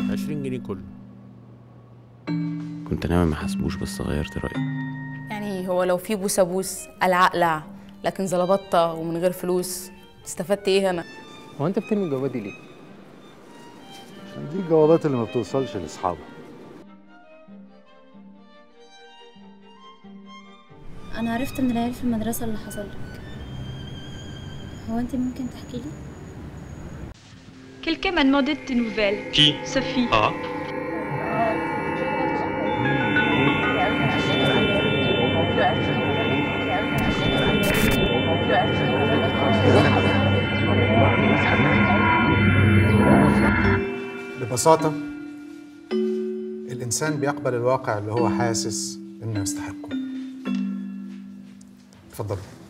20 جنيه كله كنت ناوي ما حاسبوش بس غيرت رأيي يعني هو لو في بوسه بوس العقلع لكن زلبطه ومن غير فلوس استفدت ايه هنا هو انت بترمي الجوابات دي ليه؟ عشان دي الجوابات اللي ما بتوصلش لاصحابها انا عرفت من العيال في المدرسه اللي حصل لك هو انت ممكن تحكي لي Quelqu'un m'a demandé de tes nouvelles. Qui Sophie. Ah. ببساطة الإنسان بيقبل الواقع اللي هو حاسس إنه يستحقه اتفضلوا